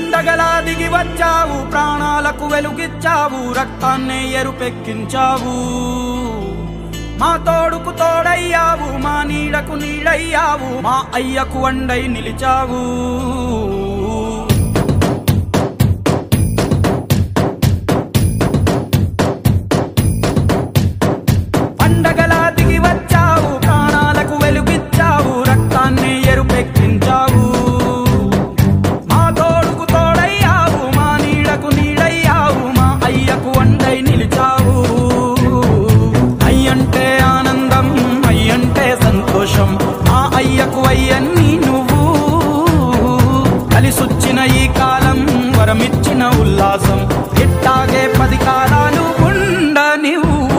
పండగలా దిగి వచ్చావు ప్రాణాలకు వెలుగిచ్చావు రక్తాన్నే ఎరుపెక్కించావు మా తోడుకు తోడయ్యావు మా నీడకు నీడయ్యావు మా అయ్యకు వండై నిలిచావు పండగలా దిగి వచ్చావు ప్రాణాలకు వెలుగిచ్చావు రక్తాన్ని ఎరుపెక్కించావు మా తోడుకు తోడయ్యావు మా నీడకు నీడయ్యావు మా అయ్యకు వండై నిలిచావు అయ్యంటే ఆనందం అయ్యంటే సంతోషం మా అయ్యకు అయ్యన్ని నువ్వు కలిసొచ్చిన ఈ కాలం వరమిచ్చిన ఉల్లాసం ఇట్టాగే పది కాలాలు ఉండ నువ్వు